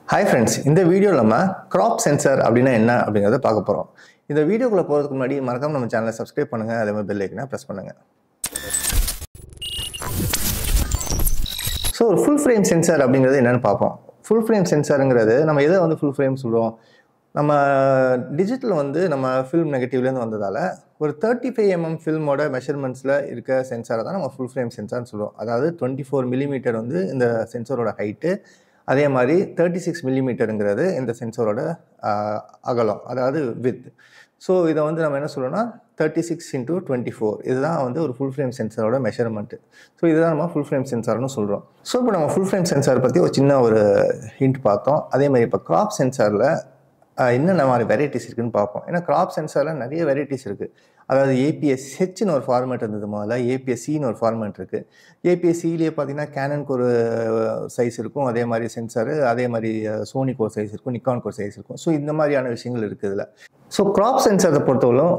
hi friends இந்த வீடியோவில் நம்ம க்ராப் சென்சார் அப்படின்னா என்ன அப்படிங்கிறத பார்க்க போகிறோம் இந்த வீடியோக்குள்ளே போகிறதுக்கு முன்னாடி மறக்காம நம்ம சேனலை சப்ஸ்கிரைப் பண்ணுங்கள் அதே மாதிரி பெல் ஐக்கனை ப்ரெஸ் பண்ணுங்கள் ஸோ ஒரு ஃபுல் ஃப்ரேம் சென்சார் அப்படிங்கிறது என்னென்னு பார்ப்போம் ஃபுல் ஃப்ரேம் சென்சாருங்கிறது நம்ம எதை வந்து ஃபுல் ஃப்ரேம் சொல்கிறோம் நம்ம டிஜிட்டல் வந்து நம்ம ஃபில்ம் நெகட்டிவ்லேருந்து வந்ததால் ஒரு தேர்ட்டி ஃபைவ் எம்எம் ஃபில்மோட மெஷர்மெண்ட்ஸில் இருக்க சென்சாரை தான் நம்ம ஃபுல் ஃப்ரேம் சென்சார்னு சொல்லுவோம் அதாவது டுவெண்ட்டி ஃபோர் மில்லிமீட்டர் வந்து இந்த சென்சாரோட ஹைட்டு அதே மாதிரி தேர்ட்டி சிக்ஸ் மில்லிமீட்டருங்கிறது இந்த சென்சாரோட அகலம் அதாவது வித் ஸோ இதை வந்து நம்ம என்ன சொல்கிறோம்னா thirty six into twenty four இதுதான் வந்து ஒரு ஃபுல் ஃப்ரேம் சென்சாரோட மெஷர்மெண்ட்டு ஸோ இதுதான் நம்ம ஃபுல் ஃப்ரேம் சென்சார்னு சொல்கிறோம் ஸோ இப்போ நம்ம ஃபுல் ஃப்ரேம் சென்சார் பற்றி ஒரு சின்ன ஒரு ஹிண்ட் பார்த்தோம் அதே மாதிரி இப்போ க்ராப் சென்சாரில் என்னென்ன மாதிரி வெரைட்டிஸ் இருக்குன்னு பார்ப்போம் ஏன்னா க்ராப் சென்சாரில் நிறைய வெரைட்டிஸ் இருக்குது அதாவது ஏபிஎஸ் ஹெச்னு ஒரு ஃபார்மேட் இருந்தது முதல்ல ஏபிஎஸ்சின்னு ஒரு ஃபார்மேட் இருக்குது ஏபிஎஸ்சிலேயே பார்த்தீங்கன்னா கேனனுக்கு ஒரு சைஸ் இருக்கும் அதே மாதிரி சென்சாரு அதே மாதிரி சோனிக்கு ஒரு சைஸ் இருக்கும் நிக்கானுக்கு ஒரு சைஸ் இருக்கும் ஸோ இந்த மாதிரியான விஷயங்கள் இருக்குது இதில் ஸோ க்ராப் சென்சாரை பொறுத்தவரைக்கும்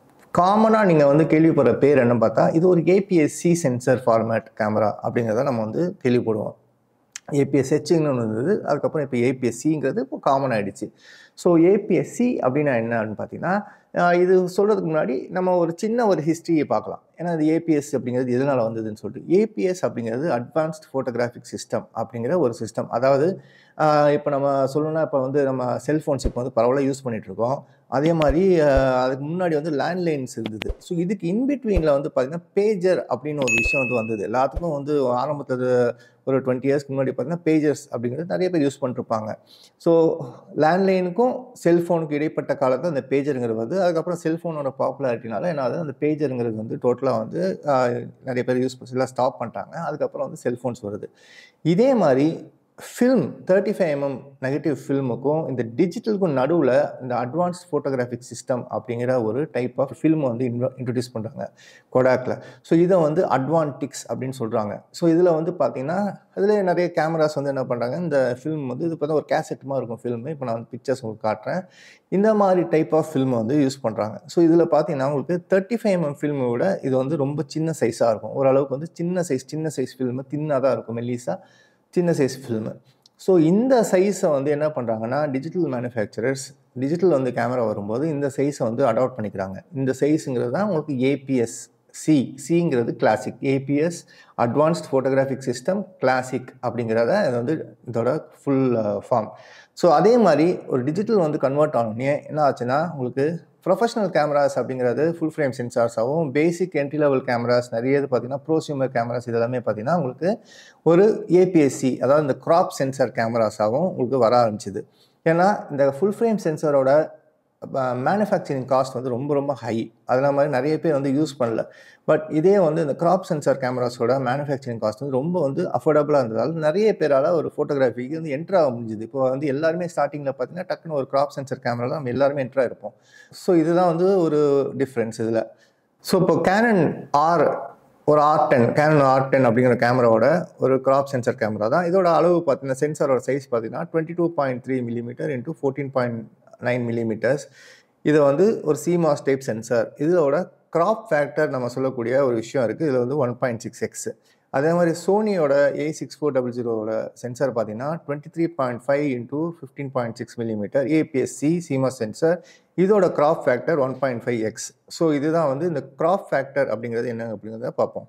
காமனாக நீங்கள் வந்து கேள்விப்படுற பேர் என்ன பார்த்தா இது ஒரு ஏபிஎஸ்சி சென்சர் ஃபார்மேட் கேமரா அப்படிங்கிறத நம்ம வந்து கேள்விப்படுவோம் ஏபிஎஸ் ஹெச்னு ஒன்று இருந்தது அதுக்கப்புறம் இப்போ ஏபிஎஸ்சிங்கிறது இப்போ காமன் ஆகிடுச்சு ஸோ ஏபிஎஸ்சி அப்படின்னா என்ன அப்படின்னு பார்த்தீங்கன்னா இது சொல்கிறதுக்கு முன்னாடி நம்ம ஒரு சின்ன ஒரு ஹிஸ்ட்ரியை பார்க்கலாம் ஏன்னா அது ஏபிஎஸ் அப்படிங்கிறது எதனால் வந்ததுன்னு சொல்லிட்டு ஏபிஎஸ் அப்படிங்கிறது அட்வான்ஸ்ட் ஃபோட்டோகிராஃபிக் சிஸ்டம் அப்படிங்கிற ஒரு சிஸ்டம் அதாவது இப்போ நம்ம சொல்லணும்னா இப்போ வந்து நம்ம செல்ஃபோன்ஸ் இப்போ வந்து பரவாயில்ல யூஸ் பண்ணிகிட்ருக்கோம் அதே மாதிரி அதுக்கு முன்னாடி வந்து லேண்ட்லைன்ஸ் இருந்தது ஸோ இதுக்கு இன்பிட்வீனில் வந்து பார்த்திங்கன்னா பேஜர் அப்படின்னு ஒரு விஷயம் வந்து வந்தது எல்லாத்துக்கும் வந்து ஆரம்பத்தில் ஒரு டுவெண்ட்டி இயர்ஸ்க்கு முன்னாடி பார்த்தீங்கன்னா பேஜர்ஸ் அப்படிங்கிறது நிறைய பேர் யூஸ் பண்ணிருப்பாங்க ஸோ லேண்ட்லைனுக்கும் செல்ஃபோனுக்கு இடைப்பட்ட காலத்தில் அந்த பேஜருங்கிறது வந்து அதுக்கப்புறம் செல்ஃபோனோட பாப்புலாரிட்டினால என்ன ஆகுது அந்த பேஜருங்கிறது வந்து டோட்டலாக வந்து நிறைய பேர் யூஸ் பண்ணி ஸ்டாப் பண்ணிட்டாங்க அதுக்கப்புறம் வந்து செல்ஃபோன்ஸ் வருது இதே மாதிரி film thirty five mm negative ஃபில்முக்கும் இந்த டிஜிட்டலுக்கும் நடுவில் இந்த அட்வான்ஸ்ட் ஃபோட்டோகிராஃபிக் சிஸ்டம் அப்படிங்கிற ஒரு டைப் ஆஃப் ஃபில்ம் வந்து இன்ட்ரடியூஸ் பண்ணுறாங்க கொடாக்கில் ஸோ இதை வந்து அட்வான்டிக்ஸ் அப்படின்னு சொல்கிறாங்க ஸோ இதில் வந்து பார்த்தீங்கன்னா அதில் நிறைய கேமராஸ் வந்து என்ன பண்ணுறாங்க இந்த ஃபில்ம் வந்து இது பார்த்தா ஒரு கேசட் மாதிரி இருக்கும் ஃபில்மு இப்போ நான் வந்து பிக்சர்ஸ் உங்களுக்கு காட்டுறேன் இந்த மாதிரி டைப் ஆஃப் ஃபில்மை வந்து யூஸ் பண்ணுறாங்க ஸோ இதில் பார்த்தீங்கன்னா உங்களுக்கு தேர்ட்டி ஃபைவ் எம்எம் ஃபில்மை விட இது வந்து ரொம்ப சின்ன சைஸாக இருக்கும் ஓரளவுக்கு வந்து சின்ன சைஸ் சின்ன சைஸ் ஃபில்மு தின்னாக தான் இருக்கும் மெல்லிஸாக சின்ன சைஸ் ஃபில்மு ஸோ இந்த சைஸை வந்து என்ன பண்ணுறாங்கன்னா டிஜிட்டல் மேனுஃபேக்சரர்ஸ் டிஜிட்டல் வந்து கேமரா வரும்போது இந்த சைஸை வந்து அடாப்ட் பண்ணிக்கிறாங்க இந்த சைஸுங்கிறது தான் உங்களுக்கு ஏபிஎஸ் சி சிங்கிறது classic APS advanced photographic system classic அப்படிங்கிறத இது வந்து இதோட ஃபுல் ஃபார்ம் ஸோ அதே மாதிரி ஒரு டிஜிட்டல் வந்து கன்வெர்ட் ஆனோடனே என்ன ஆச்சுன்னா உங்களுக்கு ப்ரொஃபஷனல் கேமராஸ் அப்படிங்கிறது ஃபுல் ஃப்ரேம் சென்சார்ஸாகவும் பேசிக் என்ட்ரி லெவல் கேமராஸ் நிறைய இது பார்த்தீங்கன்னா ப்ரோசியூமர் கேமராஸ் இதெல்லாமே பார்த்தீங்கன்னா உங்களுக்கு ஒரு ஏபிஎஸ்சி அதாவது இந்த க்ராப் சென்சார் கேமராஸாகவும் உங்களுக்கு வர ஆரம்பிச்சிது ஏன்னா இந்த ஃபுல் ஃப்ரேம் சென்சாரோட மேனுஃபேக்சரிங் காஸ்ட் வந்து ரொம்ப ரொம்ப ஹை அதெல்லாம் மாதிரி நிறைய பேர் வந்து யூஸ் பண்ணல பட் இதே வந்து இந்த க்ராப் சென்சார் கேமராஸோட மேனுஃபேக்சரிங் காஸ்ட் வந்து ரொம்ப வந்து அஃபோர்டபுளாக இருந்ததால் நிறைய பேரால் ஒரு ஃபோட்டோகிராஃபிக்கு வந்து என்ட்ரு ஆக முடிஞ்சுது இப்போ வந்து எல்லாருமே ஸ்டார்டிங்கில் பார்த்தீங்கன்னா டக்குன்னு ஒரு க்ராப் சென்சார் கேமரா நம்ம எல்லாருமே என்ட்ராக இருப்போம் ஸோ இதுதான் வந்து ஒரு டிஃப்ரென்ஸ் இதில் ஸோ இப்போ கேனன் ஆர் ஒரு R ten Canon R ten அப்படிங்கிற கேமராவோட ஒரு க்ராப் சென்சார் கேமரா தான் இதோட அளவு பார்த்தீங்கன்னா சென்சாரோட சைஸ் பார்த்தீங்கன்னா twenty two point three millimetre into fourteen point nine millimetres இது வந்து ஒரு சிமாஸ் டைப் சென்சார் இதோட க்ராப் ஃபேக்டர் நம்ம சொல்லக்கூடிய ஒரு விஷயம் இருக்குது இதில் வந்து ஒன் பாயிண்ட் சிக்ஸ் எக்ஸ் அதே மாதிரி சோனியோட ஏ சிக்ஸ் ஃபோர் டபுள் ஜீரோவோட சென்சார் பார்த்தீங்கன்னா twenty three point five into fifteen point six millimetre APS C CMOS sensor இதோட crop factor one point five x so இதுதான் வந்து இந்த க்ராப் ஃபேக்டர் அப்படிங்கிறது என்ன அப்படிங்கிறத பார்ப்போம்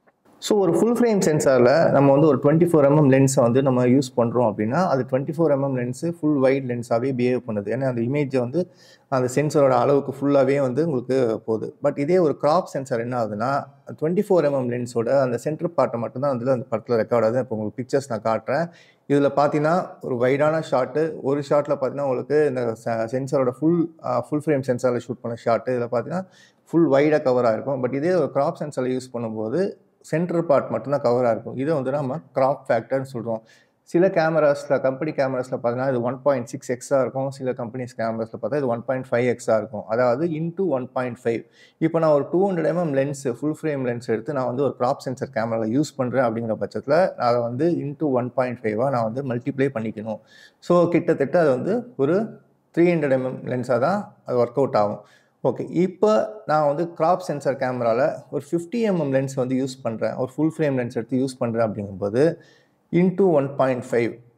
ஸோ ஒரு ஃபுல் ஃப்ரேம் சென்சாரில் நம்ம வந்து ஒரு டுவெண்ட்டி ஃபோர் எம்எம் லென்ஸை வந்து நம்ம யூஸ் பண்ணுறோம் அப்படின்னா அது twenty four mm lens full wide லென்ஸாகவே பிஹேவ் பண்ணுது ஏன்னா அந்த இமேஜை வந்து அந்த சென்சரோட அளவுக்கு ஃபுல்லாகவே வந்து உங்களுக்கு போகுது பட் இதே ஒரு க்ராப் சென்சார் என்ன ஆகுதுன்னா டுவெண்ட்டி ஃபோர் எம்எம் லென்ஸோட அந்த சென்டர் பார்ட்டை மட்டும்தான் அதில் அந்த படத்தில் ரெக்கார்ட் ஆகுது இப்போ உங்களுக்கு பிக்சர்ஸ் நான் காட்டுறேன் இதில் பார்த்தீங்கன்னா ஒரு வைடான ஷாட்டு ஒரு ஷாட்டில் பார்த்தீங்கன்னா உங்களுக்கு இந்த சென்சரோட ஃபுல் ஃபுல் ஃப்ரேம் சென்சாரில் ஷூட் பண்ண ஷாட்டு இதில் பார்த்தீங்கன்னா ஃபுல் வைடாக கவராக இருக்கும் பட் இதே ஒரு க்ராப் சென்சாரில் யூஸ் பண்ணும்போது சென்டர் பார்ட் மட்டும்தான் கவராக இருக்கும் இதை வந்து நம்ம க்ராப் ஃபேக்டர்னு சொல்கிறோம் சில கேமராஸில் கம்பெனி கேமராஸில் பார்த்தீங்கன்னா இது ஒன் பாயிண்ட் சிக்ஸ் எக்ஸாக இருக்கும் சில கம்பெனிஸ் கேமராஸில் பார்த்தா இது ஒன் பாயிண்ட் ஃபைவ் எக்ஸாக இருக்கும் அதாவது இன்டூ ஒன் பாயிண்ட் ஃபைவ் இப்போ நான் ஒரு two hundred mm lens full frame lens எடுத்து நான் வந்து ஒரு க்ராப் சென்சர் கேமராவில் யூஸ் பண்ணுறேன் அப்படிங்கிற பட்சத்தில் அதை வந்து இன்டூ ஒன் பாயிண்ட் ஃபைவாக நான் வந்து மல்டிப்ளை பண்ணிக்கணும் ஸோ கிட்டத்தட்ட அது வந்து ஒரு த்ரீ ஹண்ட்ரட் எம்எம் லென்ஸாக தான் அது ஒர்க் அவுட் ஆகும் ஓகே இப்போ நான் வந்து க்ராப் சென்சார் கேமராவில் ஒரு ஃபிஃப்டி எம்எம் லென்ஸ் வந்து யூஸ் பண்ணுறேன் ஒரு ஃபுல் ஃப்ரேம் லென்ஸ் எடுத்து யூஸ் பண்ணுறேன் அப்படிங்கும்போது இன்டூ ஒன் பாயிண்ட் ஃபைவ்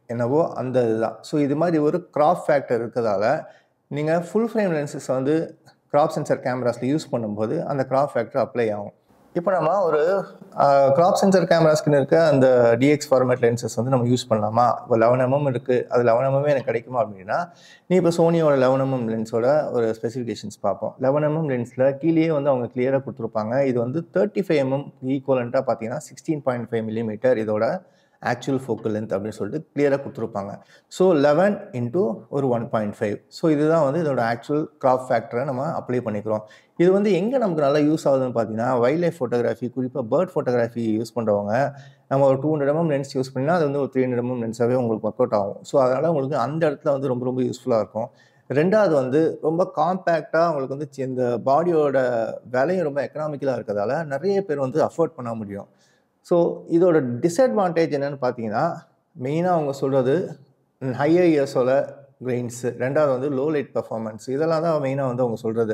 என்னவோ அந்த இதுதான் ஸோ இது மாதிரி ஒரு கிராப் ஃபேக்டர் இருக்கிறதால நீங்கள் ஃபுல் ஃப்ரேம் லென்சஸ் வந்து கிராப் சென்சர் கேமராஸில் யூஸ் பண்ணும்போது அந்த கிராப் ஃபேக்டர் அப்ளை ஆகும் இப்போ நம்ம ஒரு கிராப் சென்சர் கேமராஸ்க்குன்னு இருக்க அந்த டிஎக்ஸ் ஃபார்மேட் லென்சஸ் வந்து நம்ம யூஸ் பண்ணலாமா இப்போ லெவன் எம்எம் இருக்குது அது லெவன் எம்எம்மே எனக்கு கிடைக்குமா அப்படின்னா நீ இப்போ சோனியோட லெவன் எம்எம் லென்ஸோட ஒரு ஸ்பெசிஃபிகேஷன்ஸ் பார்ப்போம் லெவன் எம்எம் லென்ஸில் கீழேயே வந்து அவங்க கிளியராக கொடுத்துருப்பாங்க இது வந்து தேர்ட்டி ஃபைவ் எம்எம் ஈக்குவலண்ட்டாக பார்த்தீங்கன்னா சிக்ஸ்டீன் பாயிண்ட் ஃபைவ் மில்லிமீட்டர் இதோட ஆக்சுவல் ஃபோக்கல் லென்த் அப்படின்னு சொல்லிட்டு கிளியராக கொடுத்துருப்பாங்க ஸோ லெவன் இன்ட்டு ஒரு ஒன் பாயிண்ட் ஃபைவ் ஸோ இதுதான் வந்து இதோட ஆக்சுவல் கிராப் ஃபேக்டரை நம்ம அப்ளை பண்ணிக்கிறோம் இது வந்து எங்கே நமக்கு நல்லா யூஸ் ஆகுதுன்னு பார்த்தீங்கன்னா வைல்ட் லைஃப் ஃபோட்டோகிராஃபி குறிப்பாக பேர்ட் ஃபோட்டோகிராஃபி யூஸ் பண்ணுறவங்க நம்ம ஒரு two hundred mm lens use பண்ணால் அது வந்து ஒரு த்ரீ ஹண்ட்ரட் எம்எம் லென்ஸாகவே உங்களுக்கு ஒர்க் அவுட் ஆகும் ஸோ அதனால் உங்களுக்கு அந்த இடத்துல வந்து ரொம்ப ரொம்ப யூஸ்ஃபுல்லாக இருக்கும் ரெண்டாவது வந்து ரொம்ப காம்பேக்டாக உங்களுக்கு வந்து சி- இந்த பாடியோட விலையும் ரொம்ப எக்கனாமிக்கலாக இருக்கிறதால நிறைய பேர் வந்து அஃபோர்ட் பண்ண முடியும் ஸோ இதோட டிஸ்அட்வான்டேஜ் என்னன்னு பார்த்தீங்கன்னா மெயினாக அவங்க சொல்கிறது ஹையர் இயர்ஸோட கிரெயின்ஸு ரெண்டாவது வந்து லோ லைட் பர்ஃபார்மன்ஸ் இதெல்லாம் தான் மெயினாக வந்து அவங்க சொல்கிறது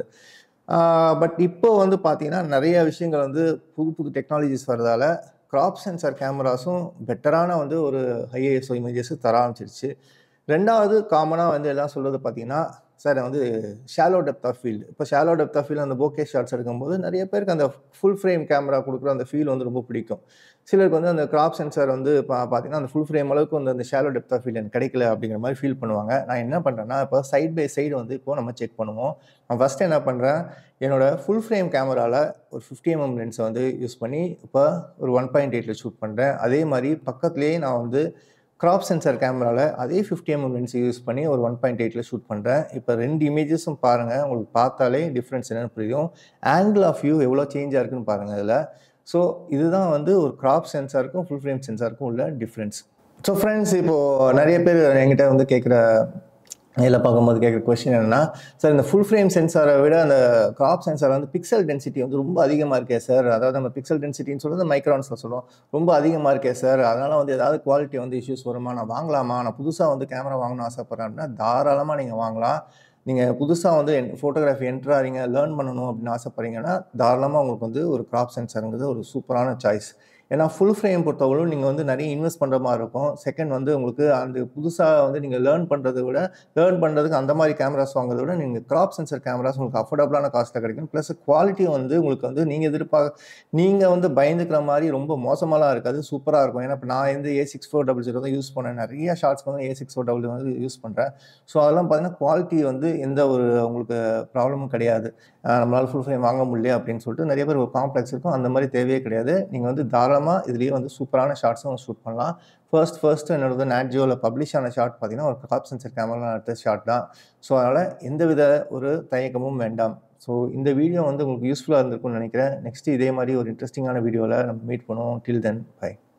பட் இப்போ வந்து பார்த்தீங்கன்னா நிறைய விஷயங்கள் வந்து புது புது டெக்னாலஜிஸ் வரதால கிராப் சென்சார் கேமராஸும் பெட்டரான வந்து ஒரு ஹைஏஎஸ்ஓ இமேஜஸ் தர ஆரம்பிச்சிருச்சு ரெண்டாவது காமனாக வந்து எல்லாம் சொல்கிறது பார்த்தீங்கன்னா சார் வந்து ஷாலோ டெப்த் ஆஃப் ஃபீல்டு இப்போ ஷாலோ டெப்த் ஆஃப் ஃபீல்டு அந்த போக்கே ஷாட்ஸ் எடுக்கும்போது நிறைய பேருக்கு அந்த ஃபுல் ஃப்ரேம் கேமரா கொடுக்குற அந்த ஃபீல் வந்து ரொம்ப பிடிக்கும் சிலருக்கு வந்து அந்த கிராப் சென்சார் வந்து பா பார்த்தீங்கன்னா அந்த ஃபுல் ஃப்ரேம் அளவுக்கு வந்து அந்த ஷாலோ டெப்த் ஆஃப் ஃபீல் எனக்கு கிடைக்கல அப்படிங்கிற மாதிரி ஃபீல் பண்ணுவாங்க நான் என்ன பண்ணுறேன்னா இப்போ சைட் பை சைடு வந்து இப்போ நம்ம செக் பண்ணுவோம் நான் ஃபஸ்ட்டு என்ன பண்ணுறேன் என்னோட ஃபுல் ஃப்ரேம் கேமராவில் ஒரு ஃபிஃப்டி எம்எம் லென்ஸை வந்து யூஸ் பண்ணி இப்போ ஒரு ஒன் பாயிண்ட் எயிட்டில் ஷூட் பண்ணுறேன் அதே மாதிரி பக்கத்துலேயே நான் வந்து கிராப் சென்சார் கேமராவில் அதே ஃபிஃப்டி எம்எம் லென்ஸ் யூஸ் பண்ணி ஒரு ஒன் பாயிண்ட் எயிட்டில் ஷூட் பண்ணுறேன் இப்போ ரெண்டு இமேஜஸும் பாருங்கள் உங்களுக்கு பார்த்தாலே டிஃப்ரென்ஸ் என்னென்னு புரியும் ஆங்கிள் ஆஃப் வியூ எவ்வளோ சேஞ்சாக இருக்குன்னு பாருங்கள் இதில் ஸோ இதுதான் வந்து ஒரு கிராப் சென்சாருக்கும் ஃபுல் ஃப்ரேம் சென்சாருக்கும் உள்ள டிஃப்ரென்ஸ் ஸோ ஃப்ரெண்ட்ஸ் இப்போது நிறைய பேர் என்கிட்ட வந்து கேட்குற இதில் பார்க்கும்போது கேட்குற கொஸ்டின் என்னன்னா சார் இந்த ஃபுல் ஃப்ரேம் சென்சாரை விட அந்த கிராப் சென்சார் வந்து பிக்சல் டென்சிட்டி வந்து ரொம்ப அதிகமாக இருக்கே சார் அதாவது நம்ம பிக்சல் டென்சிட்டின்னு சொல்கிறது மைக்ரான்ஸில் சொல்லுவோம் ரொம்ப அதிகமாக இருக்கே சார் அதனால் வந்து ஏதாவது குவாலிட்டி வந்து இஷ்யூஸ் வருமா நான் வாங்கலாமா நான் புதுசாக வந்து கேமரா வாங்கணும்னு ஆசைப்பட்றேன் அப்படின்னா தாராளமாக நீங்கள் வாங்கலாம் நீங்கள் புதுசாக வந்து ஃபோட்டோகிராஃபி என்ட்ராறீங்க லேர்ன் பண்ணணும் அப்படின்னு ஆசைப்பட்றீங்கன்னா தாராளமாக உங்களுக்கு வந்து ஒரு கிராப் சென்சாருங்கிறது ஒரு சூப்பரான சாய்ஸ் ஏன்னா ஃபுல் ஃப்ரேம் பொறுத்தவரைக்கும் நீங்கள் வந்து நிறைய இன்வெஸ்ட் பண்ணுற மாதிரி இருக்கும் செகண்ட் வந்து உங்களுக்கு அந்த புதுசாக வந்து நீங்கள் லேர்ன் பண்ணுறதை விட லேர்ன் பண்ணுறதுக்கு அந்த மாதிரி கேமராஸ் வாங்குறதை விட நீங்கள் கிராப் சென்சர் கேமராஸ் உங்களுக்கு அஃபோர்டபுளான காஸ்ட்டில் கிடைக்கும் ப்ளஸ் குவாலிட்டி வந்து உங்களுக்கு வந்து நீங்கள் எதிர்பார்க்க நீங்கள் வந்து பயந்துக்கிற மாதிரி ரொம்ப மோசமாலாம் இருக்காது சூப்பராக இருக்கும் ஏன்னா இப்போ நான் வந்து A six four double zero தான் யூஸ் பண்ணேன் நிறைய ஷார்ட்ஸ் வந்து ஏ சிக்ஸ் ஃபோர் டபுள் வந்து யூஸ் பண்ணுறேன் ஸோ அதெல்லாம் பார்த்தீங்கன்னா குவாலிட்டி வந்து எந்த ஒரு உங்களுக்கு ப்ராப்ளமும் கிடையாது ஆஹ் நம்மளால ஃபுல் ஃப்ரேம் வாங்க முடியல அப்படின்னு சொல்லிட்டு நிறைய பேர் ஒரு காம்ப்ளெக்ஸ் இருக்கும் அந்த மாதிரி தேவையே கிடையாது நீங்கள் வந்து தாராளமாக இதுலேயே வந்து சூப்பரான ஷார்ட்ஸும் ஷூட் பண்ணலாம் ஃபர்ஸ்ட் ஃபர்ஸ்ட் என்னோட நேட் ஜியோவில் பப்ளிஷ் ஆன ஷார்ட் பார்த்தீங்கன்னா ஒரு கிராப் சென்சர் கேமரா எடுத்த ஷார்ட் தான் ஸோ அதனால் எந்தவித ஒரு தயக்கமும் வேண்டாம் ஸோ இந்த வீடியோ வந்து உங்களுக்கு யூஸ்ஃபுல்லாக இருந்திருக்கும்னு நினைக்கிறேன் நெக்ஸ்ட் இதே மாதிரி ஒரு இன்ட்ரெஸ்டிங்கான வீடியோவில் நம்ம மீட் பண்ணுவோம் டில் தென் பை